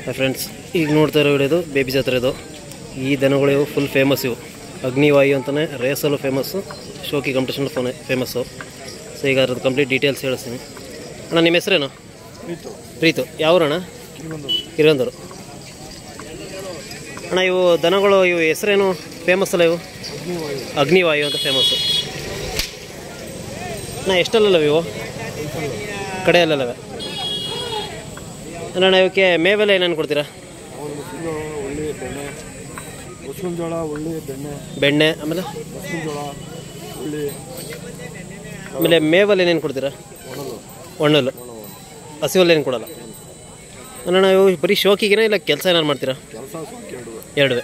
friends ಈಗ ನೋಡ್ತಾ ಇರೋ ವಿಡಿಯೋದು ಬೇಬಿ ಜಾತ್ರೆ ಇದು ಈ ದನಗಳು ಇವು ಫುಲ್ ಫೇಮಸ್ ಇವು ಅಗ್ನಿವಾಯು ಅಂತಲೇ ರೇಸಲ್ಲೂ ಫೇಮಸ್ಸು ಶೋಕಿ ಕಾಂಪಿಟೇಷನ್ ಫೋನೆ ಫೇಮಸ್ಸು ಸೊ ಈಗ ಅದ್ರದ್ದು ಕಂಪ್ಲೀಟ್ ಡೀಟೇಲ್ಸ್ ಹೇಳಿಸ್ತೀನಿ ಅಣ್ಣ ನಿಮ್ಮ ಹೆಸರೇನು ಪ್ರೀತು ಯಾವ್ರಣ್ಣ ಕಿರಂದೂರು ಅಣ್ಣ ಇವು ದನಗಳು ಇವು ಹೆಸರೇನು ಫೇಮಸ್ ಅಲ್ಲ ಇವು ಅಗ್ನಿವಾಯು ಅಂತ ಫೇಮಸ್ಸು ಅಣ್ಣ ಎಷ್ಟಲ್ಲವ ಇವು ಕಡೆಯಲ್ಲವೆ ಅಣ್ಣ ಇವಕ್ಕೆ ಮೇವೆಲ್ಲ ಏನೇನು ಕೊಡ್ತೀರಾ ಅವನು ಮುಸ್ಲಿಂ ಒಳ್ಳೆ ಬೆಣ್ಣೆ ಮುಸ್ಲಿಂ ಜೋಳ ಒಳ್ಳೆ ಬೆಣ್ಣೆ ಬೆಣ್ಣೆ ಆಮೇಲೆ ಮುಸ್ಲಿಂ ಜೋಳ ಒಳ್ಳೆ ಆಮೇಲೆ ಮೇವಲ್ಲಿ ಏನೇನು ಕೊಡ್ತೀರಾ ಒಣಲು ಒಣ್ಣಲು ಹಸಿವಲ್ಲಿ ಏನು ಕೊಡಲ್ಲ ಅಣ್ಣ ಇವು ಬರೀ ಶೋಕಿಗೆನ ಇಲ್ಲ ಕೆಲಸ ಏನಾರು ಮಾಡ್ತೀರಾ ಕೆಲಸ ಸ್ವಲ್ಪ ಎರಡು ಎರಡುವೆ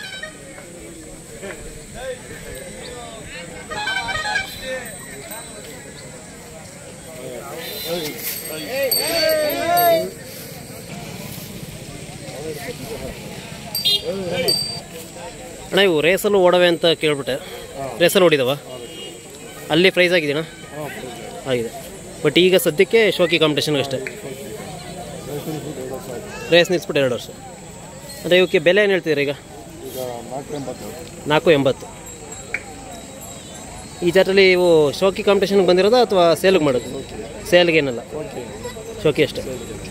ಅಣ್ಣ ಇವು ರೇಸಲ್ಲೂ ಓಡವೆ ಅಂತ ಕೇಳ್ಬಿಟ್ಟೆ ರೇಸಲ್ಲಿ ಓಡಿದವ ಅಲ್ಲಿ ಪ್ರೈಸ್ ಆಗಿದೆಯಣ್ಣ ಹಾಂ ಆಗಿದೆ ಬಟ್ ಈಗ ಸದ್ಯಕ್ಕೆ ಶೋಕಿ ಕಾಂಪಿಟೇಷನ್ಗೆ ಅಷ್ಟೇ ರೇಸ್ ನಿಲ್ಸ್ಬಿಟ್ಟು ಎರಡು ವರ್ಷ ಅಂದರೆ ಇವಕ್ಕೆ ಬೆಲೆ ಏನು ಹೇಳ್ತೀರಾ ಈಗ ಈಗ ನಾಲ್ಕು ಎಂಬತ್ತು ನಾಲ್ಕು ಎಂಬತ್ತು ಈ ಜಾತ್ರೆಲಿ ಇವು ಶೋಕಿ ಕಾಂಪಿಟೇಷನ್ಗೆ ಬಂದಿರೋದಾ ಅಥವಾ ಸೇಲ್ಗೆ ಮಾಡೋದು ಸೇಲ್ಗೆ ಏನಲ್ಲ ಓಕೆ ಶೋಕಿ ಅಷ್ಟೇ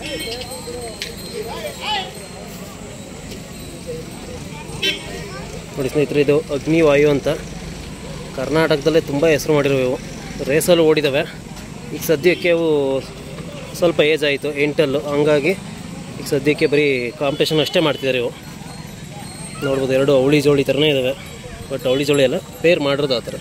ನೋಡಿ ಸ್ನೇಹಿತರೆ ಇದು ಅಗ್ನಿವಾಯು ಅಂತ ಕರ್ನಾಟಕದಲ್ಲೇ ತುಂಬ ಹೆಸರು ಮಾಡಿರೋ ಇವು ರೇಸಲ್ಲಿ ಓಡಿದ್ದಾವೆ ಈಗ ಸದ್ಯಕ್ಕೆ ಅವು ಸ್ವಲ್ಪ ಏಜ್ ಆಯಿತು ಎಂಟಲ್ಲು ಹಂಗಾಗಿ ಈಗ ಸದ್ಯಕ್ಕೆ ಬರೀ ಕಾಂಪಿಟೇಷನ್ ಅಷ್ಟೇ ಮಾಡ್ತಿದ್ದಾರೆ ಇವು ನೋಡ್ಬೋದು ಎರಡು ಅವಳಿ ಜೋಳಿ ಥರನೇ ಇದ್ದಾವೆ ಬಟ್ ಅವಳಿ ಜೋಳಿ ಅಲ್ಲ ಪೇರ್ ಮಾಡಿರೋದು ಆ ಥರ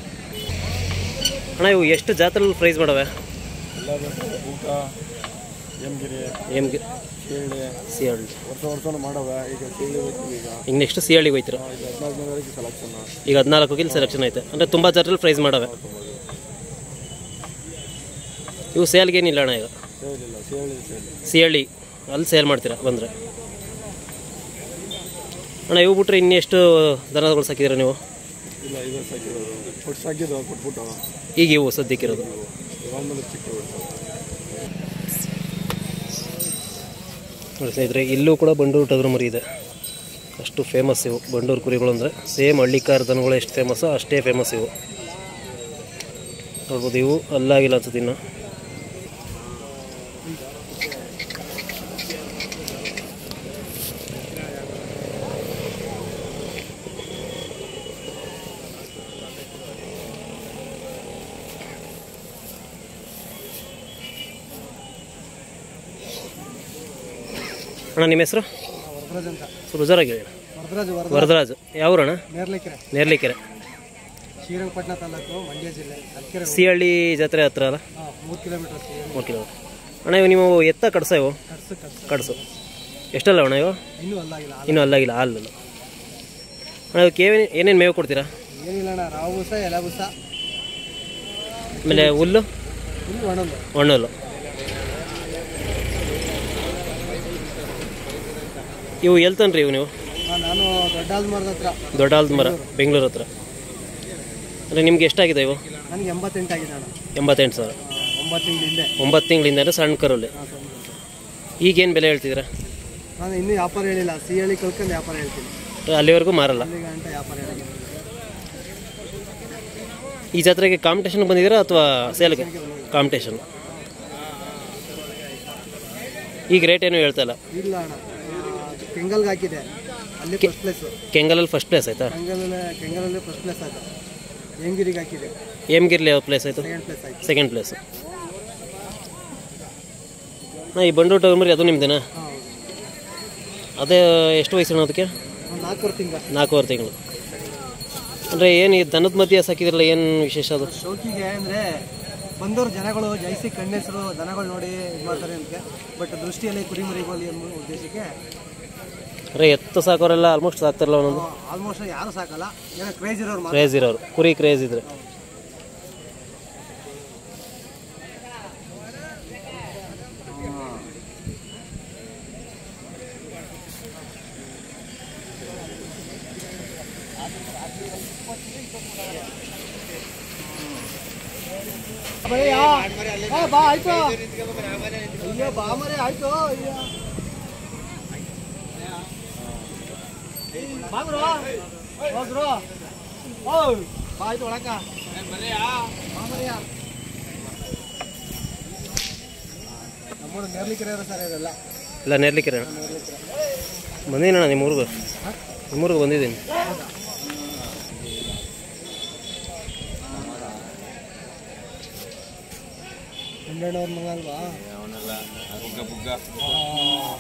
ಅಣ್ಣ ಇವು ಎಷ್ಟು ಜಾತ್ರೆಲಿ ಪ್ರೈಸ್ ಮಾಡವೆ ಎಲ್ಲ ಊಟ ಎಮ್ಗಿರಿ ಏಮ್ಗೆ ಕೇಳಿ ಸಿ ಹಳ್ಳಿ ವರ್ಷ ವರ್ಷನೂ ಮಾಡವೆ ಈಗ ಕೇಳಿ ಹೋಗ್ತೀವಿ ಈಗ ಈಗ ನೆಕ್ಸ್ಟ್ ಸಿ ಹಳ್ಳಿಗೆ ಹೋಯ್ತೀರ ಈಗ ಹದಿನಾಲ್ಕನೇ ತಾರೀಕು ಸೆಲೆಕ್ಷನ್ ಈಗ ಹದಿನಾಲ್ಕು ಗಿಲ್ ಸೆಲೆಕ್ಷನ್ ಐತೆ ಅಂದರೆ ತುಂಬ ಜಾತ್ರೆಲಿ ಪ್ರೈಸ್ ಮಾಡವೆ ಇವು ಸೇಲ್ಗೆ ಏನಿಲ್ಲ ಅಣ್ಣ ಈಗ ಸೇಲಿಲ್ಲ ಸೇಳಿ ಸೇಲಿ ಸಿ ಹಳ್ಳಿ ಅಲ್ಲಿ ಸೇಲ್ ಮಾಡ್ತೀರಾ ಬಂದರೆ ಅಣ್ಣ ಇವು ಬಿಟ್ರೆ ಇನ್ನೆಷ್ಟು ದನಗಳು ಸಾಕಿದ್ದೀರಾ ನೀವು ಇಲ್ಲ ಇದು ಸಾಕಿರೋದು ಕೊಟ್ಟು ಸಾಕಿದ್ದು ಕೊಟ್ಬಿಟ್ಟು ಈಗ ಇವು ಸದ್ಯಕ್ಕಿರೋದು ಇವಾಗ ಮೇಲೆ ಚಿಕ್ಕ ನೋಡಿ ಸ್ನೇಹಿತರೆ ಇಲ್ಲೂ ಕೂಡ ಬಂಡೂರು ಟಗರು ಮರಿ ಇದೆ ಅಷ್ಟು ಫೇಮಸ್ ಇವು ಬಂಡೂರು ಕುರಿಗಳು ಅಂದರೆ ಸೇಮ್ ಹಳ್ಳಿಕಾರ ದನಗಳು ಎಷ್ಟು ಫೇಮಸ್ಸೋ ಅಷ್ಟೇ ಫೇಮಸ್ ಇವು ನೋಡ್ಬೋದು ಇವು ಅಲ್ಲಾಗಿಲ್ಲ ಅನ್ಸುತ್ತೆ ಇನ್ನು ಅಣ್ಣ ನಿಮ್ಮ ಹೆಸರು ವರದರಾಜ್ ಅಂತ ರುಜರಾಗಿ ಹೇಳಿ ವರದರಾಜ್ ವರದ ವರದರಾಜ್ ಯಾವೂರಣ್ಣ ನೇರ್ಲಿಕೆರೆ ನೇರ್ಲಿಕೆರೆ ಶ್ರೀರಂಗಪಟ್ಟಣ ತಾಲೂಕು ಮಂಡ್ಯ ಜಿಲ್ಲೆ ಅಲ್ಕೆರೆ ಸಿಹಳ್ಳಿ ಜಾತ್ರೆ ಹತ್ರ ಅಲ್ಲ ಹಾಂ ಮೂರು ಕಿಲೋಮೀಟರ್ ಮೂರು ಕಿಲೋಮೀಟರ್ ಅಣ್ಣ ಇವು ನೀವು ಎತ್ತ ಕಡ್ಸ ಇವು ಕಟ್ಸು ಕಟ್ಸು ಕಡ್ಸು ಎಷ್ಟಲ್ಲ ಅಣ್ಣ ಇವು ಇನ್ನೂ ಅಲ್ಲಾಗಿಲ್ಲ ಇನ್ನೂ ಅಲ್ಲಾಗಿಲ್ಲ ಹಾಲಲ್ಲ ಅಣ್ಣ ಇವಕ್ಕೆ ಏನೇನು ಏನೇನು ಮೇವು ಕೊಡ್ತೀರಾ ಏನಿಲ್ಲ ಅಣ್ಣ ರಾವು ಬೂಸ ಎಲೆ ಬೂಸ ಆಮೇಲೆ ಹುಲ್ಲು ಇಲ್ಲಿ ಒಣಲು ಒಣ್ಣಲ್ಲು ಇವು ಎಲ್ತನ್ರಿ ಇವು ನೀವು ಹಾಂ ನಾನು ದೊಡ್ಡ ಮರದ ಹತ್ರ ದೊಡ್ಡ ಆಲ್ದ ಮರ ಬೆಂಗಳೂರು ಹತ್ರ ಅಂದರೆ ನಿಮ್ಗೆ ಎಷ್ಟಾಗಿದೆ ಇವು ನನಗೆ ಎಂಬತ್ತೆಂಟು ಆಗಿದೆ ಅಣ್ಣ ಎಂಬತ್ತೆಂಟು ಸಾವಿರ ಆ, ಒಂಬತ್ತು ತಿಂಗಳ ಹಿಂದೆ ಒಂಬತ್ತು ತಿಂಗಳಿಂದ ಅಂದರೆ ಸಣ್ಣ ಕರಲ್ಲಿ ಹಾಂ ಸರ್ ಈಗೇನು ಬೆಲೆ ಹೇಳ್ತಿದ್ದೀರಾ ನಾನು ಇನ್ನೂ ವ್ಯಾಪಾರ ಹೇಳಿಲ್ಲ ಸಿ ಹೇಳಿ ಕಲ್ಕೊಂಡು ವ್ಯಾಪಾರ ಹೇಳ್ತೀನಿ ಅಲ್ಲಿವರೆಗೂ ಮಾರಲ್ಲ ಅಲ್ಲಿ ಗಂಟೆ ವ್ಯಾಪಾರ ಹೇಳಿದ್ದೀನಿ ಈ ಜಾತ್ರೆಗೆ ಕಾಂಪಿಟೇಷನ್ ಬಂದಿದ್ದೀರಾ ಅಥವಾ ಸೇಲ್ಗೆ ಕಾಂಪಿಟೇಷನ್ ಈಗ ರೇಟ್ ಏನು ಹೇಳ್ತಾ ಇಲ್ಲ ಇಲ್ಲ ಅಣ್ಣ ಕೆಂಗಲ್ಗೆ ಹಾಕಿದೆ ಅಲ್ಲಿ ಫಸ್ಟ್ ಪ್ಲೇಸು ಕೆಂಗಲಲ್ಲಿ ಫಸ್ಟ್ ಪ್ಲೇಸ್ ಆಯ್ತಾ ಕೆಂಗಲಲ್ಲೇ ಕೆಂಗಲಲ್ಲಿ ಫಸ್ಟ್ ಪ್ಲೇಸ್ ಆಯ್ತು ಹೆಂಗಿರಿಗೆ ಹಾಕಿದೆ ಹೇಮಗಿರ್ಲಿ ಯಾವ ಪ್ಲೇಸ್ ಆಯಿತು ಸೆಕೆಂಡ್ ಪ್ಲೇಸ್ ಆಯ್ತು ಸೆಕೆಂಡ್ ಪ್ಲೇಸ್ ಹಾಂ ಈ ಬಂಡೂಟ ಮರಿ ಅದು ನಿಮ್ದೇನಾ ಹಾಂ ಅದೇ ಎಷ್ಟು ವಯಸ್ಸು ಅದಕ್ಕೆ ಒಂದು ನಾಲ್ಕೂವರೆ ತಿಂಗಳ ನಾಲ್ಕೂವರೆ ತಿಂಗಳು ಅಂದರೆ ಏನು ಈ ದನದ ಮಧ್ಯೆ ಸಾಕಿದ್ರಲ್ಲ ಏನು ವಿಶೇಷ ಅದು ಶೋಕಿಗೆ ಅಂದರೆ ಬಂದವರು ಜನಗಳು ಜೈಸಿ ಕಣ್ಣೆಸರು ದನಗಳು ನೋಡಿ ಇದು ಮಾಡ್ತಾರೆ ಅಂತ ಬಟ್ ದೃಷ್ಟಿಯಲ್ಲಿ ಕುರಿ ಮರಿಗೋಲಿ ಎಂಬ ಉದ್ದೇಶಕ್ಕೆ ಅಂದರೆ ಎತ್ತು ಸಾಕೋರೆಲ್ಲ ಆಲ್ಮೋಸ್ಟ್ ಸಾಕ್ತಾರಲ್ಲ ಒಂದೊಂದು ಆಲ್ಮೋಸ್ಟ್ ಯಾರು ಸಾಕಲ್ಲ ಏನೋ ಕ್ರೇಜ್ ಇರೋರು ಮಾತ್ರ ಕ್ರೇಜ್ ಇರೋರು ಕುರಿ ಕ್ರೇಜ್ ಇದ್ರೆ ಬಾ ಆಯ್ತು ಅಯ್ಯೋ ಬಾ ಮರೆ ಆಯ್ತು ಅಯ್ಯೋ ಹೋಗ್ರು ಓ ಆಯ್ತು ಒಳಕ ನಮ್ಮೂರು ನೇರ್ಲಿಕೆರೆ ಸರ್ ಇದೆಲ್ಲ ಇಲ್ಲ ನೇರ್ಲಿಕ್ಕಿರ ಬಂದಿದ್ದೀನಣ್ಣ ನಿಮ್ಮೂರ್ಗೆ ನಿಮ್ಮೂರ್ಗೆ ಬಂದಿದ್ದೀನಿ ಹನ್ನೆರಡು ಅವ್ರ ಮಗ ಅಲ್ವಾ